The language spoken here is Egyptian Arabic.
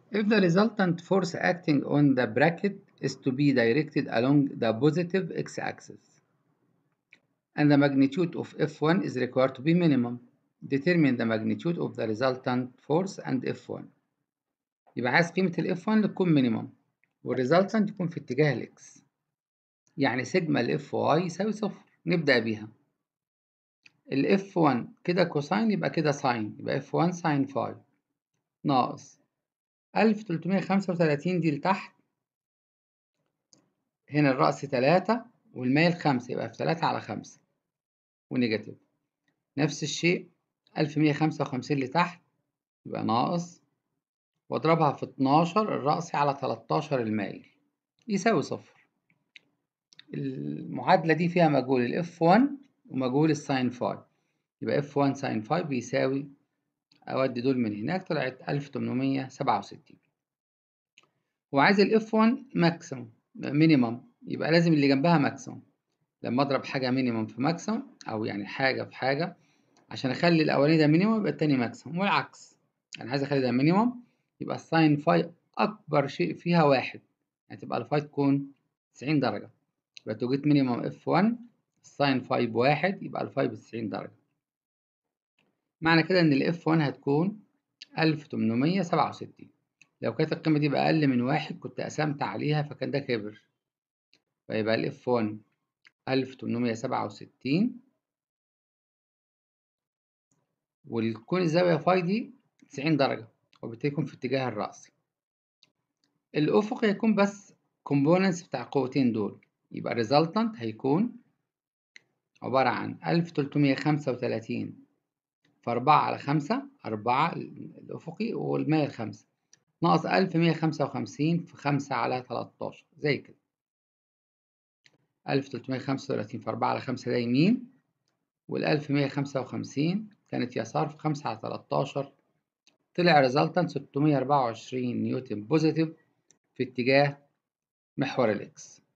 If the resultant force acting on the bracket is to be directed along the positive x-axis and the magnitude of F1 is required to be minimum, determine the magnitude of the resultant force and F1 يبقى عايز قيمة ال F1 اللي تكون minimum والresultant يكون في اتجاه الإكس يعني سيجما ال FY يساوي صفر نبدأ بيها ال F1 كده كوساين يبقى كده ساين يبقى F1 ساين فاي ناقص 1335 دي لتحت هنا الرأس تلاتة والميل خمسة يبقى في تلاتة على خمسة ونيجاتيف نفس الشيء 1155 لتحت يبقى ناقص واضربها في 12 الرأسي على 13 المايل يساوي صفر المعادلة دي فيها مجهول ال F1 ومجهول الساين فاي يبقى F1 ساين فاي بيساوي أودي دول من هناك طلعت 1867 هو عايز ال F1 ماكسيموم مينيمم يبقى لازم اللي جنبها ماكسيموم لما أضرب حاجة مينيمم في ماكسيموم أو يعني حاجة في حاجة عشان أخلي الأولاني ده مينيمم يبقى التاني ماكسيموم والعكس أنا عايز أخلي ده مينيمم يبقى الساين فاي أكبر شيء فيها واحد يعني تبقى الفاي تكون 90 درجة يبقى توجد مينيمم اف 1 الساين فاي بواحد يبقى الفاي بتسعين درجة معنى كده إن الاف 1 هتكون 1867 لو كانت القيمة دي بأقل من واحد كنت قسمت عليها فكان ده كبر فيبقى الاف 1 1867 والكون الزاوية فاي دي 90 درجة وبالتالي يكون في اتجاه الرأسي الأفقي هيكون بس components بتاع القوتين دول يبقى resultant هيكون عبارة عن 1335 في 4 على 5 4 الأفقي والميل 5 ناقص 1155 في 5 على 13 زي كده 1335 في 4 على 5 ده يمين وال 1155 كانت يسار في 5 على 13 طلع resultant 624 نيوتن بوزيتيف في اتجاه محور الإكس